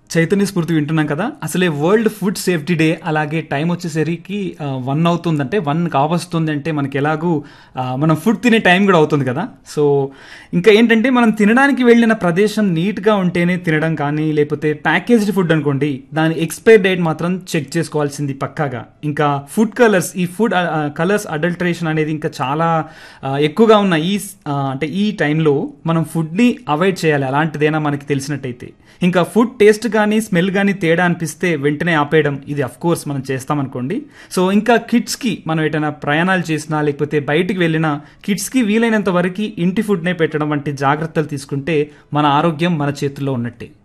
చైతన్య స్ఫూర్తి వింటున్నాం కదా అసలే వరల్డ్ ఫుడ్ సేఫ్టీ డే అలాగే టైం వచ్చేసరికి వన్ అవుతుందంటే వన్ కావస్తుంది అంటే మనకి ఎలాగూ ఆ, మనం ఫుడ్ తినే టైం కూడా అవుతుంది కదా సో ఇంకా ఏంటంటే మనం తినడానికి వెళ్ళిన ప్రదేశం నీట్గా ఉంటేనే తినడం కానీ లేకపోతే ప్యాకేజ్డ్ ఫుడ్ అనుకోండి దాని ఎక్స్పైర్ డేట్ మాత్రం చెక్ చేసుకోవాల్సింది పక్కాగా ఇంకా ఫుడ్ కలర్స్ ఈ ఫుడ్ కలర్స్ అడల్టరేషన్ అనేది ఇంకా చాలా ఆ, ఎక్కువగా ఉన్న ఈ ఆ, అంటే ఈ టైంలో మనం ఫుడ్ని అవాయిడ్ చేయాలి అలాంటిదైనా మనకి తెలిసినట్టయితే ఇంకా ఫుడ్ టేస్ట్ కానీ స్మెల్ కానీ తేడా అనిపిస్తే వెంటనే ఆపేయడం ఇది అఫ్ కోర్స్ మనం చేస్తామనుకోండి సో ఇంకా కిడ్స్కి మనం ఎటైనా ప్రయాణాలు చేసినా లేకపోతే బయటికి వెళ్ళినా కిడ్స్కి వీలైనంత వరకు ఇంటి ఫుడ్నే పెట్టడం వంటి జాగ్రత్తలు తీసుకుంటే మన ఆరోగ్యం మన చేతుల్లో ఉన్నట్టే